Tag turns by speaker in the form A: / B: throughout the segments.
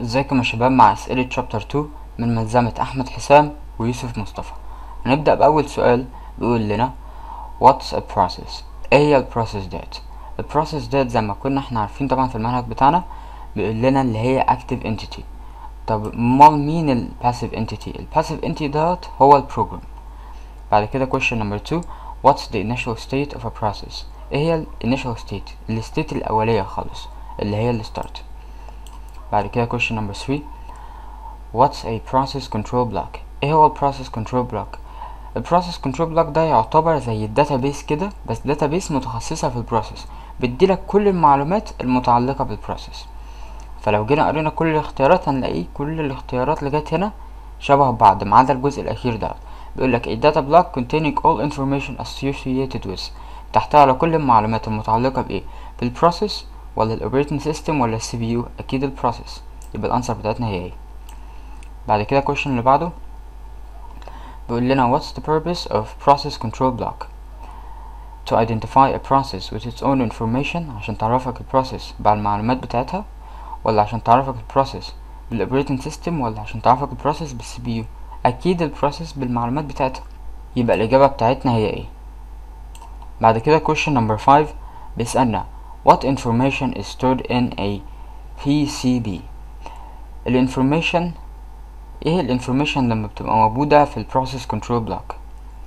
A: ازيكم يا شباب مع اسئلة شابتر 2 من ملزمة احمد حسام ويوسف مصطفى هنبدأ بأول سؤال بيقول لنا what's a process ايه هي البروسيس ديت البروسيس ديت زي ما كنا احنا عارفين طبعا في المنهج بتاعنا بيقول لنا اللي هي active entity طب امال مين ال passive entity ال passive entity دوت هو البروجرام بعد كده question number 2 what's the initial state of a process ايه هي ال initial state الستيت الأولية خالص اللي هي ال start بعد كده question number 3 what's a process control block ايه هو ال process control block ال process control block ده يعتبر زي الداتابيس كده بس داتابيس متخصصة في البروسيس بتديلك كل المعلومات المتعلقة بالبروسيس فلو جينا قرينا كل الاختيارات هنلاقي كل الاختيارات اللي جت هنا شبه بعض ما عدا الجزء الأخير ده بيقول لك a data block containing all information associated with تحتوي على كل المعلومات المتعلقة بإيه بالبروسيس ولا الاوبريتنج سيستم ولا السي بي يو اكيد البروسيس يبقى الانسر بتاعتنا هي ايه بعد كده question اللي بعده بيقول لنا what's the purpose of process control block to identify a process with its own information عشان تعرفك البروسيس بالمعلومات بتاعتها ولا عشان تعرفك البروسيس بالاوبريتنج سيستم ولا عشان تعرفك البروسيس بالسي بي يو اكيد البروسيس بالمعلومات بتاعتها يبقى الاجابه بتاعتنا هي ايه بعد كده question number 5 بيسألنا What information is stored in a PCB ال information ايه ال information لما بتبقى موجودة في ال process control block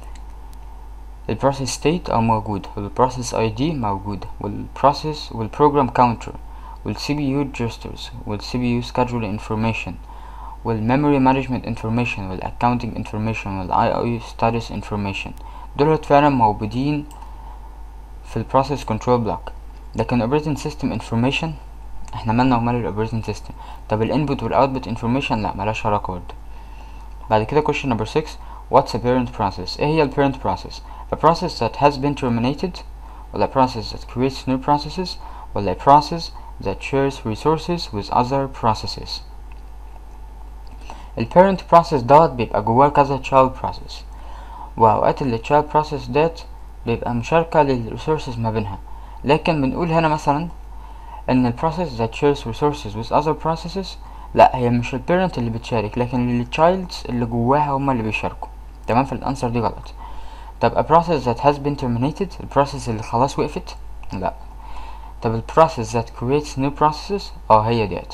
A: ال process state او موجود وال process ID موجود وال process وال program counter وال CPU registers وال CPU schedule information وال memory management information وال accounting information وال IO status information دول فعلا موجودين في ال process control block لكن operating system information احنا مالنا ومال ال operating system طب ال input وال output information لا ملهاش علاقة برضه بعد كده question number 6 what's a parent process ايه هي ال parent process a process that has been terminated ولا a process that creates new processes ولا a process that shares resources with other processes ال parent process دوت بيبقى جواه كذا child process وأوقات ال child process ديت بيبقى مشاركة للريسورسز ما بينها لكن بنقول هنا مثلا ان ال process that shares resources with other processes لا هي مش ال parent اللي بتشارك لكن ال childs اللي جواها هما اللي بيشاركوا تمام فالانسر دي غلط طب a process that has been terminated ال process اللي خلاص وقفت لا طب ال process that creates new processes اه هي ديت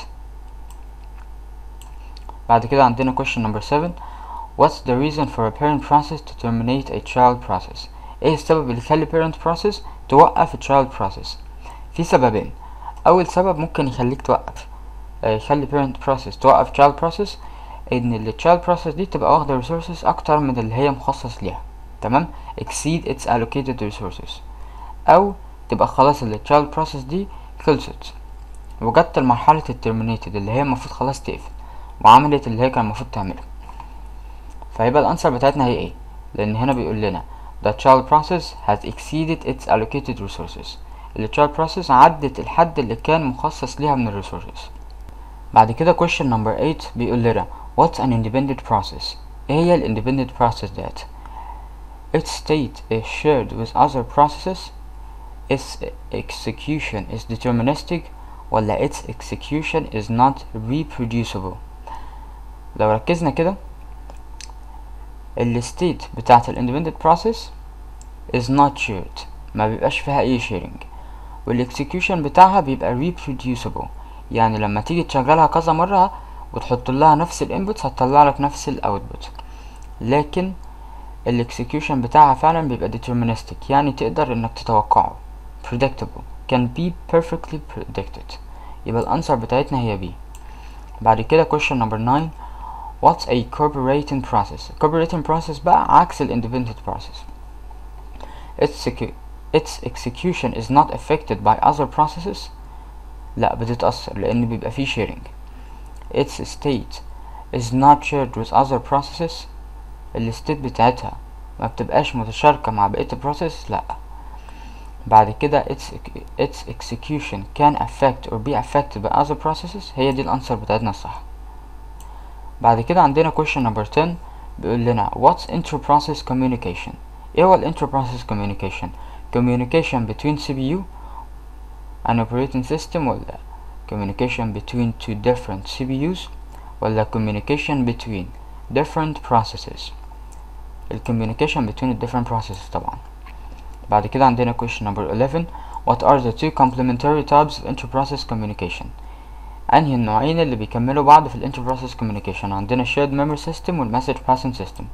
A: بعد كده عندنا question number 7 what's the reason for a parent process to terminate a child process ايه السبب اللي يخلي parent process توقف child process في سببين اول سبب ممكن يخليك توقف يخلي parent process توقف child process ان ال child process دي تبقى واخدة resources اكتر من اللي هي مخصص ليها تمام exceed its allocated resources او تبقى خلاص ال child process دي خلصت وجت لمرحلة ال terminated اللي هي المفروض خلاص تقفل وعملت اللي هي كان المفروض تعمله فيبقى الانسر بتاعتنا هي ايه لان هنا بيقول لنا The child process has exceeded its allocated resources. ال child process عدت الحد اللي كان مخصص ليها من ال resources. بعد كده question number 8 بيقول لنا What's an independent process؟ ايه هي ال independent process ديت؟ Its state is shared with other processes. Its execution is deterministic ولا its execution is not reproducible. لو ركزنا كده الستيت بتاعت ال independent process is not shared ما بيبقاش فيها اي sharing والاكسكيوشن بتاعها بيبقى reproducible يعني لما تيجي تشغلها كذا مرة وتحط لها نفس الانبوتس هتطلع لك نفس الاوتبوت لكن الاكسكيوشن بتاعها فعلا بيبقى deterministic يعني تقدر انك تتوقعه predictable can be perfectly predicted يبقى الانسر بتاعتنا هي B بعد كده question number 9 What's a cooperating process? Cooperating process بقى عكس ال independent process. Its, its execution is not affected by other processes. لا بتتأثر لأن بيبقى فيه sharing. Its state is not shared with other processes. ال state بتاعتها ما بتبقاش متشاركة مع بقية ال process لا. بعد كده its, its execution can affect or be affected by other processes هي دي الأنسر بتاعتنا الصح. بعد كده عندنا question number 10 بيقول لنا what's inter-process communication ايه هو ال inter-process communication communication between CPU an operating system ولا communication between two different CPUs ولا communication between different processes ال communication between the different processes طبعا بعد كده عندنا question number 11 what are the two complementary types of inter-process communication انهي النوعين اللي بيكملوا بعض في الانتر بروسيس communication عندنا shared memory system والmessage passing system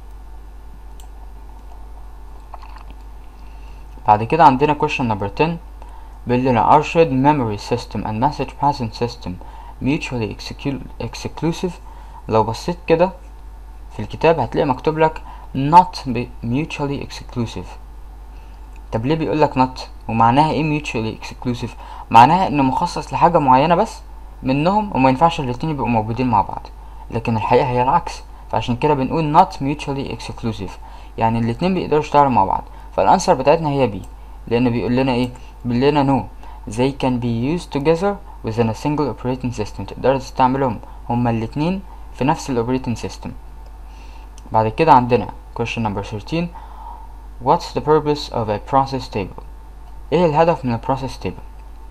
A: بعد كده عندنا question number 10 بيقول لنا are shared memory system and message passing system mutually execu- exclusive لو بصيت كده في الكتاب هتلاقي مكتوب لك not be mutually exclusive طب ليه بيقول لك not ومعناها ايه mutually exclusive معناها انه مخصص لحاجة معينة بس منهم وما ينفعش الاتنين يبقوا موجودين مع بعض لكن الحقيقة هي العكس فعشان كده بنقول not mutually exclusive يعني الاتنين بيقدروا يشتغلوا مع بعض فالانسر بتاعتنا هي بي لان بيقول لنا ايه بيقول لنا no they can be used together within a single operating system تقدر تستعملهم هما الاتنين في نفس الاوبريتنج سيستم بعد كده عندنا question number 13 what's the purpose of a process table ايه الهدف من البروسيس table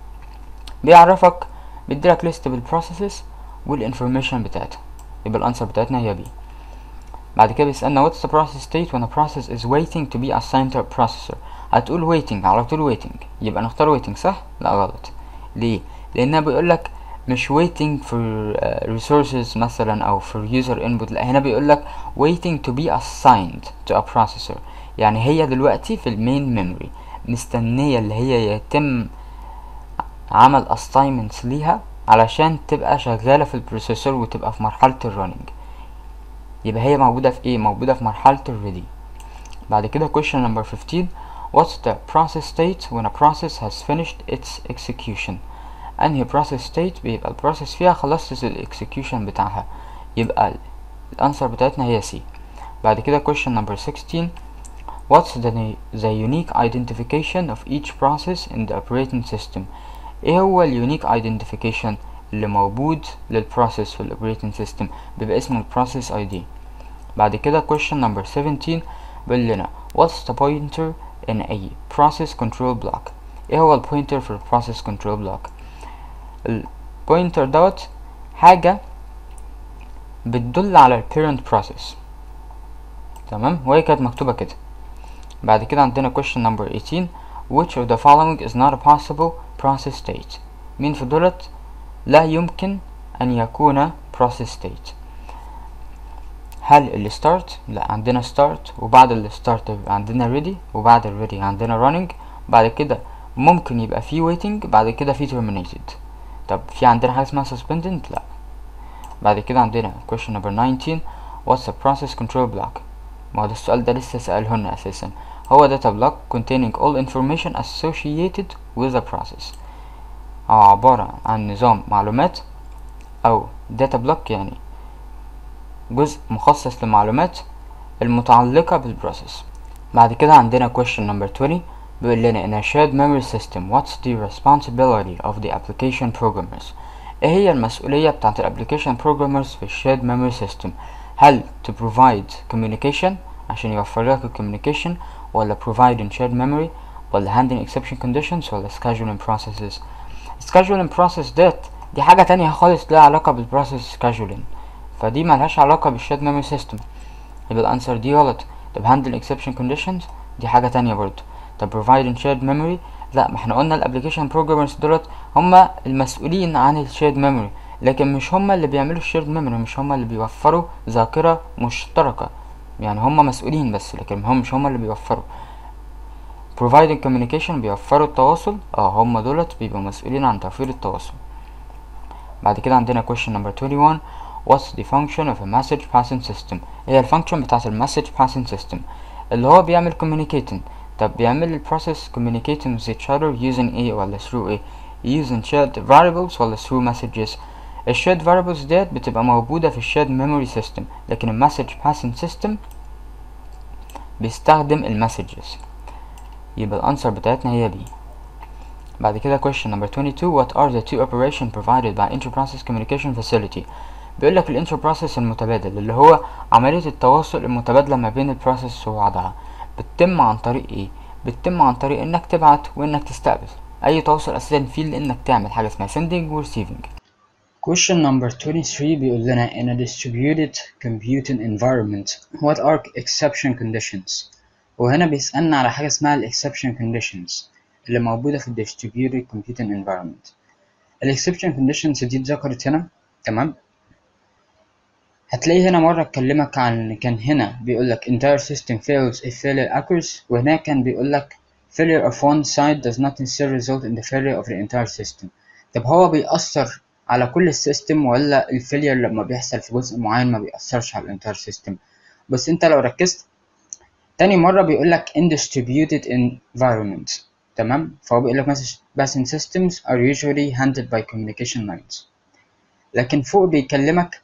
A: بيعرفك بيديلك ليست بالبروسيسز والانفورميشن بتاعتها يبقى الانسر بتاعتنا هي بي بعد كده بيسألنا what's the process state when a process is waiting to be assigned to a processor هتقول waiting على طول waiting يبقى نختار waiting صح؟ لا غلط ليه؟ لأنها بيقولك مش waiting for uh, resources مثلا أو for user input لا هنا بيقولك waiting to be assigned to a processor يعني هي دلوقتي في المين ميموري مستنية اللي هي يتم عمل assignments ليها علشان تبقى شغالة في البروسيسور وتبقى في مرحلة الرننج يبقى هي موجودة في ايه موجودة في مرحلة الريدي بعد كده question number 15 what's the process state when a process has finished its execution انهي process state بيبقى البروسيس فيها خلصت الاكسكيوشن بتاعها يبقى الانسر بتاعتنا هي C بعد كده question number 16 what's the, the unique identification of each process in the operating system ايه هو اليونيك identification اللي موجود للبروسيس في الاوبريتنج سيستم بيبقى اسمه البروسيس اي دي بعد كده question number 17 بيقول لنا what's the pointer in a process control block ايه هو البوينتر في البروسيس كنترول بلوك البوينتر دوت حاجة بتدل على ال parent process تمام وهي كانت مكتوبة كده بعد كده عندنا question number 18 which of the following is not a possible process state مين في دولت لا يمكن أن يكون process state هل ال start لا عندنا start وبعد ال start يبقى عندنا ready وبعد ال ready عندنا running بعد كده ممكن يبقى في waiting بعد كده في terminated طب في عندنا حاجة اسمها suspended لا بعد كده عندنا question number 19 what's a process control block ما هو ده السؤال ده لسه سألهن أساسا هو data block containing all information associated with the process أو عبارة عن نظام معلومات أو data block يعني جزء مخصص للمعلومات المتعلقة بالبروسيس بعد كده عندنا question number 20 بيقول لنا in a shared memory system what's the responsibility of the application programmers ايه هي المسؤولية بتاعت الابليكيشن programmers في shared memory system هل to provide communication عشان يوفر لك الكوميونيكيشن ولا providing shared memory ولا handling exception conditions ولا scheduling processes scheduling process ديت دي حاجة تانية خالص لها علاقة بالبروسيس scheduling فدي ملهاش علاقة بالشيرد memory system يبقى الانسر دي غلط طب handling exception conditions دي حاجة تانية برضو طب providing shared memory لا ما احنا قلنا الابليكيشن بروجرامرز دولت هما المسؤولين عن الشيرد ميموري لكن مش هما اللي بيعملوا الشيرد ميموري مش هما اللي بيوفروا ذاكرة مشتركة يعني هما مسؤولين بس لكن هم مش هما اللي بيوفروا providing communication بيوفروا التواصل اه هما دولت بيبقوا مسؤولين عن توفير التواصل بعد كده عندنا question number 21 what's the function of a message passing system هي الفانكشن بتاعت المسج passing system اللي هو بيعمل communicating طب بيعمل البروسيس communicating with each other using ايه ولا through ايه using shared variables ولا through messages الشيرد variables ديت بتبقى موجودة في الشيرد memory system لكن المسج passing system بيستخدم المسجز يبقى الانسر بتاعتنا هي بي بعد كده question number 22 what are the two operation provided by inter-process communication facility بيقول لك الانتر بروسيس المتبادل اللي هو عملية التواصل المتبادلة ما بين البروسيس وبعضها بتتم عن طريق ايه بتتم عن طريق انك تبعت وانك تستقبل اي تواصل اساسا فيه لانك تعمل حاجه اسمها sending و receiving
B: Question number 23 بيقول لنا in a distributed computing environment what are exception conditions وهنا بيسألنا على حاجة اسمها ال exception conditions اللي موجودة في ال distributed computing environment ال exception conditions دي اتذكرت هنا تمام هتلاقي هنا مرة اتكلمك عن كان هنا بيقول لك entire system fails if failure occurs وهنا كان بيقول لك failure of one side does not necessarily result in the failure of the entire system طب هو بيأثر على كل السيستم ولا الفيلير لما بيحصل في جزء معين ما بيأثرش على الانتاير سيستم بس انت لو ركزت تاني مرة بيقول لك in distributed environment تمام فهو بيقول لك passing systems are usually handled by communication lines لكن فوق بيكلمك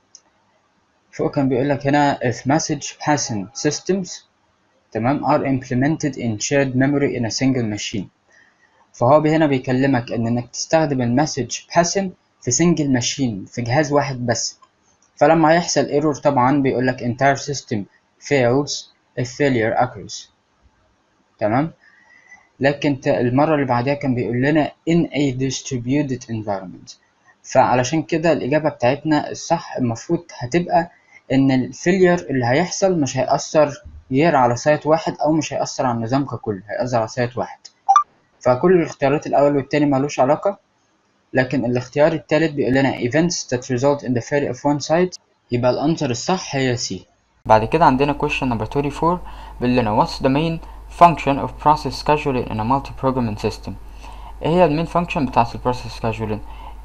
B: فوق كان بيقول لك هنا if message passing systems تمام are implemented in shared memory in a single machine فهو هنا بيكلمك ان انك تستخدم المسج passing في سنجل ماشين في جهاز واحد بس فلما هيحصل ايرور طبعا بيقول لك entire system fails if failure occurs تمام لكن المرة اللي بعدها كان بيقول لنا in a distributed environment فعلشان كده الإجابة بتاعتنا الصح المفروض هتبقى إن الفيلير اللي هيحصل مش هيأثر غير على سايت واحد أو مش هيأثر على النظام ككل هيأثر على سايت واحد فكل الاختيارات الأول والتاني ملوش علاقة لكن الاختيار التالت بيقول لنا events that result in the failure of one side يبقى الأنسر الصح هي C
A: بعد كده عندنا question number 24 بيقول لنا what's the main function of process scheduling in a multi-programming system ايه هي المين function بتاعت ال process scheduling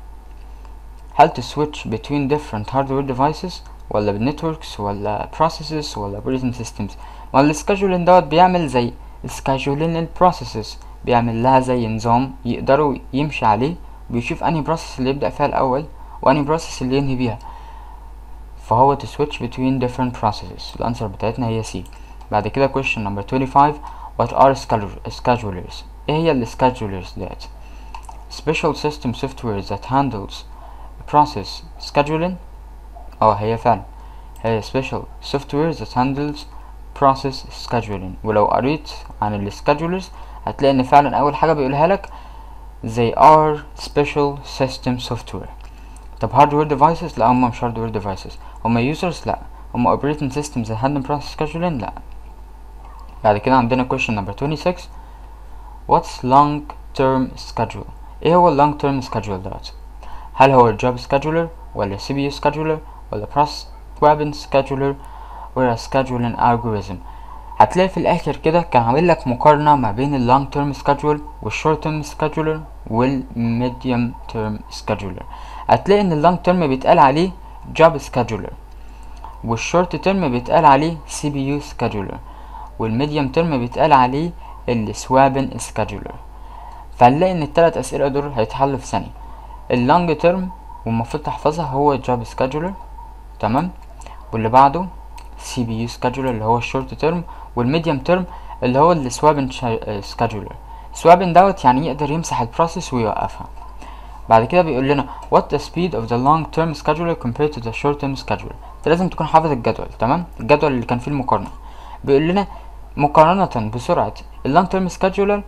A: هل to switch between different hardware devices ولا بالنتوركس ولا processes ولا operating systems ما ال scheduling دوت بيعمل زي scheduling ال processes بيعمل لها زي نظام يقدروا يمشي عليه بيشوف انهي بروسيس اللي يبدأ فيها الأول وانهي بروسيس اللي ينهي بيها فهو to switch between different processes الأنسر بتاعتنا هي C بعد كده question number 25 what are schedulers ايه هي ال schedulers ديت special system software that handles process scheduling اه هي فعلا هي special software that handles process scheduling ولو قريت عن ال schedulers هتلاقي ان فعلا اول حاجة بيقولها لك they are special system software طب hardware devices لا هم مش hardware devices هم users لا هم operating systems that handle process scheduling لا بعد كده عندنا question number 26 what's long term schedule ايه هو long term schedule دوت هل هو job scheduler ولا CPU scheduler ولا process weapon scheduler ولا scheduling algorithm هتلاقي في الاخر كده كان عامل لك مقارنة ما بين ال long term schedule وال short term scheduler وال medium term scheduler هتلاقي ان ال long term بيتقال عليه job scheduler وال short term بيتقال عليه CPU scheduler وال medium term بيتقال عليه ال swapping scheduler فهنلاقي ان التلات اسئلة دول هيتحلوا في ثانية ال long term والمفروض تحفظها هو job scheduler تمام واللي بعده CPU scheduler اللي هو الشورت تيرم والميديوم تيرم اللي هو السوابن scheduler سوابن دوت يعني يقدر يمسح البروسيس ويوقفها بعد كده بيقول لنا what the speed of the long term scheduler compared to the short term scheduler انت لازم تكون حافظ الجدول تمام الجدول اللي كان فيه المقارنة بيقول لنا مقارنة بسرعة ال long term scheduler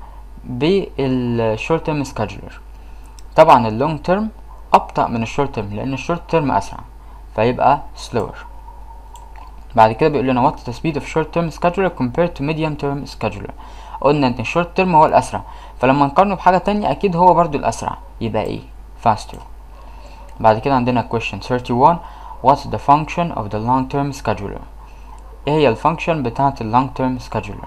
A: بال short term scheduler طبعا ال long term أبطأ من الشورت term لأن الشورت term أسرع فيبقى slower بعد كده بيقول لنا what the speed of short term scheduler compared to medium term scheduler قلنا ان الشورت term هو الاسرع فلما نقارنه بحاجة تانية اكيد هو برضو الاسرع يبقى ايه faster بعد كده عندنا question 31 what's the function of the long term scheduler ايه هي الفانكشن بتاعة ال long term scheduler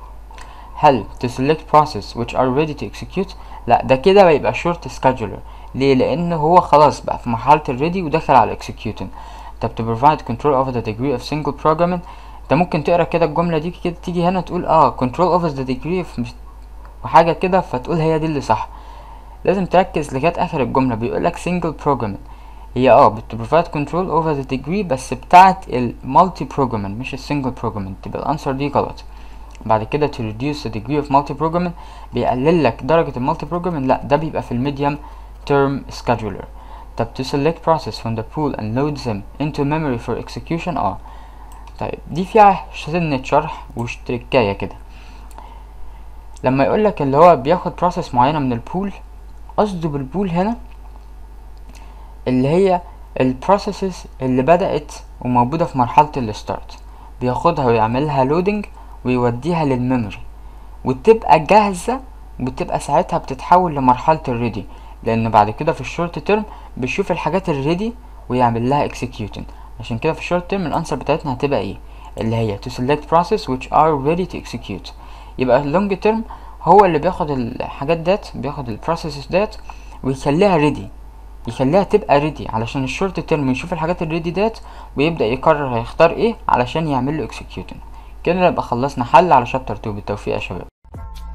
A: هل to select process which are ready to execute لا ده كده بيبقى short scheduler ليه لان هو خلاص بقى في مرحلة الريدي ودخل على executing طب to provide control over the degree of single programming انت ممكن تقرا كده الجملة دي كده تيجي هنا تقول اه control over the degree of وحاجة كده فتقول هي دي اللي صح لازم تركز لغاية اخر الجملة بيقولك single programming هي اه بت provide control over the degree بس بتاعت ال multi programming مش ال single programming تبقى الانسر دي غلط بعد كده to reduce the degree of multi programming بيقلل لك درجة ال multi programming لا ده بيبقى في الميديم term scheduler طب to select process from the pool and load them into memory for execution اه طيب دي فيها سنة شرح وتركاية كده لما يقولك اللي هو بياخد بروسيس معينة من البول قصده بالبول هنا اللي هي البروسيسز اللي بدأت وموجودة في مرحلة الستارت بياخدها ويعملها لودنج ويوديها للميموري وتبقى جاهزة وبتبقى ساعتها بتتحول لمرحلة الريدي لأن بعد كده في الشورت تيرم بيشوف الحاجات الريدي ويعمل لها executing عشان كده في الشورت تيرم الانسر بتاعتنا هتبقى ايه اللي هي to select process which are ready to execute يبقى اللونج تيرم هو اللي بياخد الحاجات ديت بياخد البروسيسز ديت ويخليها ريدي يخليها تبقى ريدي علشان الشورت تيرم يشوف الحاجات الريدي ديت ويبدأ يقرر هيختار ايه علشان يعمل له executing كده نبقى خلصنا حل على شابتر 2 بالتوفيق يا شباب